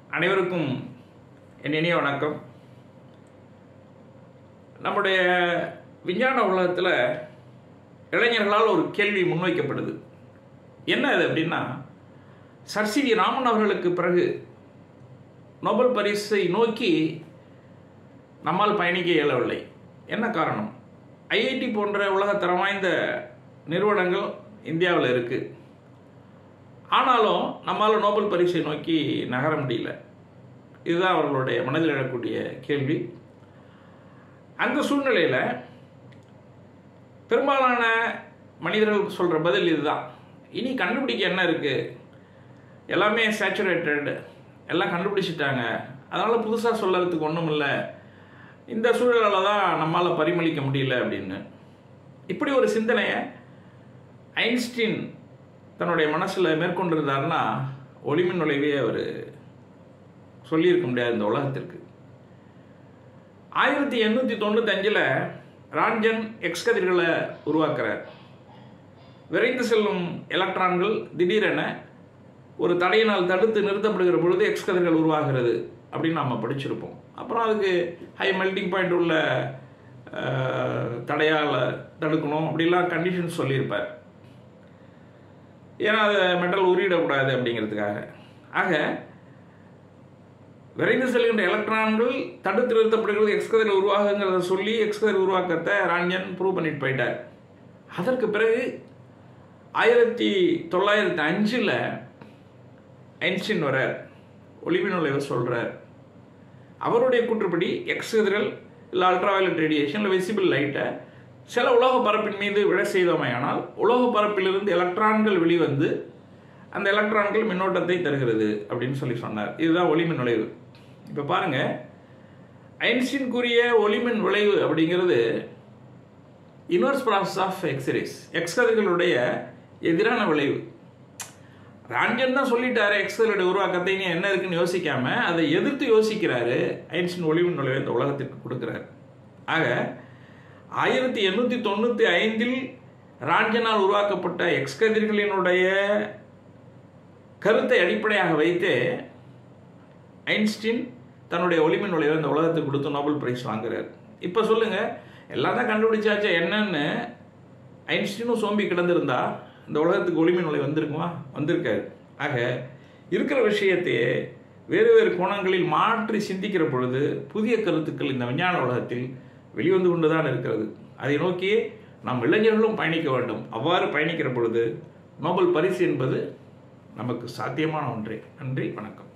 அனைவருக்கும் என் இனிய வணக்கம் நம்முடைய விஞ்ஞான உலகத்தில் இளைஞர்களால் ஒரு கேள்வி முன்வைக்கப்படுது என்ன அது அப்படின்னா சர் சி வி ராமன் அவர்களுக்கு பிறகு நோபல் பரிசை நோக்கி நம்மால் பயணிக்க இயலவில்லை என்ன காரணம் ஐஐடி போன்ற உலகத்தரம் வாய்ந்த நிறுவனங்கள் இந்தியாவில் இருக்குது ஆனாலும் நம்மால் நோபல் பரிசை நோக்கி நகர முடியல இதுதான் அவர்களுடைய மனதில் எழக்கூடிய கேள்வி அந்த சூழ்நிலையில் பெரும்பாலான மனிதர்கள் சொல்கிற பதில் இதுதான் இனி கண்டுபிடிக்க என்ன இருக்குது எல்லாமே சேச்சுரேட்டட் எல்லாம் கண்டுபிடிச்சிட்டாங்க அதனால் புதுசாக சொல்லறதுக்கு ஒன்றும் இல்லை இந்த சூழலில் தான் நம்மால் பரிமளிக்க முடியல அப்படின்னு இப்படி ஒரு சிந்தனையை ஐன்ஸ்டீன் தன்னுடைய மனசில் மேற்கொண்டிருந்தாருன்னா ஒளிமின் நுழைவே அவர் சொல்லியிருக்க முடியாது இந்த உலகத்திற்கு ஆயிரத்தி எண்ணூற்றி தொண்ணூத்தஞ்சில் ரான்ஜன் எக்ஸ் கதிர்களை உருவாக்குறார் விரைந்து செல்லும் எலக்ட்ரான்கள் திடீரென ஒரு தடையினால் தடுத்து நிறுத்தப்படுகிற பொழுது எக்ஸ் கதிர்கள் உருவாகிறது அப்படின்னு நம்ம படிச்சிருப்போம் அப்புறம் அதுக்கு ஹை மெல்டிங் பாயிண்ட் உள்ள தடையால் தடுக்கணும் அப்படிலாம் கண்டிஷன்ஸ் சொல்லியிருப்பார் ஏன்னா அதை மெட்டல் உருவிடக்கூடாது அப்படிங்கிறதுக்காக ஆக விரைந்து செல்கின்ற எலக்ட்ரான்கள் தடுத்து நிறுத்தப்படுகிறது எக்ஸ்கதிர் உருவாகுங்கிறத சொல்லி எக்ஸ்கதிர் உருவாக்கத்தை ராஞ்சன் ப்ரூவ் பண்ணிட்டு போயிட்டார் அதற்கு பிறகு ஆயிரத்தி தொள்ளாயிரத்தி அஞ்சில் ஐன்ஸ்டின் வரார் ஒளிமின் நுழைவை சொல்கிறார் அவருடைய கூற்றுப்படி எக்ஸ்கதிர்கள் இல்லை அல்ட்ராவயலட் ரேடியேஷன் இல்லை விசிபிள் லைட்டை சில உலோக பரப்பின் மீது விட செய்தோமையானால் உலோக பரப்பிலிருந்து எலக்ட்ரான்கள் வெளிவந்து அந்த எலக்ட்ரான்கள் மின்னோட்டத்தை தருகிறது அப்படின்னு சொல்லி சொன்னார் இதுதான் ஒளிமின் நுழைவு இப்போ பாருங்கள் ஐன்ஸ்டீன் கூறிய ஒளிமின் விளைவு அப்படிங்கிறது இன்வர்ஸ் ப்ராசஸ் ஆஃப் எக்ஸ்ரேஸ் எக்ஸ்கதிர்களுடைய எதிரான விளைவு ராஞ்சன் தான் சொல்லிட்டாரு எக்ஸ்களுடைய உருவாக்கத்தை நீ என்ன இருக்குன்னு யோசிக்காம அதை எதிர்த்து யோசிக்கிறாரு ஐன்ஸ்டின் ஒளிவின் நுழைவை இந்த உலகத்திற்கு கொடுக்குறாரு ஆக ஆயிரத்தி எண்ணூற்றி தொண்ணூற்றி ஐந்தில் ராஞ்சனால் உருவாக்கப்பட்ட எக்ஸ் கதிர்களினுடைய கருத்தை அடிப்படையாக வைத்து ஐன்ஸ்டீன் தன்னுடைய ஒளிமின் நுழைவை இந்த உலகத்துக்கு கொடுத்து நோபல் பிரைஸ் வாங்குறார் இப்போ சொல்லுங்கள் எல்லாம் தான் கண்டுபிடிச்சாச்சா என்னன்னு ஐன்ஸ்டீனும் சோம்பி கிடந்திருந்தா இந்த உலகத்துக்கு ஒளிமின் நுழை வந்திருக்குமா வந்திருக்காரு ஆக இருக்கிற விஷயத்தையே வேறு வேறு கோணங்களில் மாற்றி சிந்திக்கிற பொழுது புதிய கருத்துக்கள் இந்த விஞ்ஞான உலகத்தில் வெளிவந்து கொண்டு தான் இருக்கிறது அதை நோக்கி நாம் இளைஞர்களும் பயணிக்க வேண்டும் அவ்வாறு பயணிக்கிற பொழுது நோபல் பரிசு என்பது நமக்கு சாத்தியமான ஒன்றே நன்றி வணக்கம்